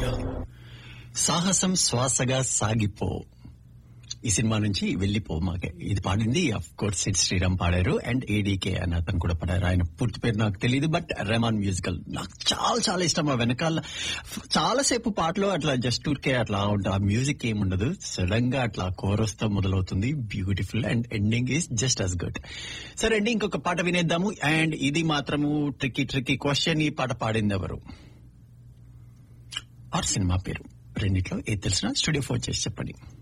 సాహసం శ్వాసగా సాగిపో ఈ సినిమా నుంచి వెళ్ళిపో మాకే ఇది పాడింది అఫ్ కోర్స్ సిడ్ శ్రీరామ్ పాడారు అండ్ ఏడీకే అని అతను కూడా పాడారు ఆయన పూర్తి పేరు నాకు తెలియదు బట్ రెమాన్ మ్యూజికల్ నాకు చాలా చాలా ఇష్టం ఆ వెనకాల చాలా సేపు పాటలో అట్లా జస్ట్ ఊరికే అట్లా ఉంటుంది ఆ మ్యూజిక్ ఏముండదు సడన్ గా అట్లా కోరస్ తో మొదలవుతుంది beautiful and ending is just as good సరే అండి ఇంకొక పాట వినేద్దాము అండ్ ఇది మాత్రము ట్రిక్కీ ట్రిక్కీ క్వశ్చన్ ఈ పాట పాడింది ఎవరు ఆర్ సినిమా పేరు రెండిట్లో ఏది తెలిసినా స్టూడియో ఫోన్ చేసి చెప్పండి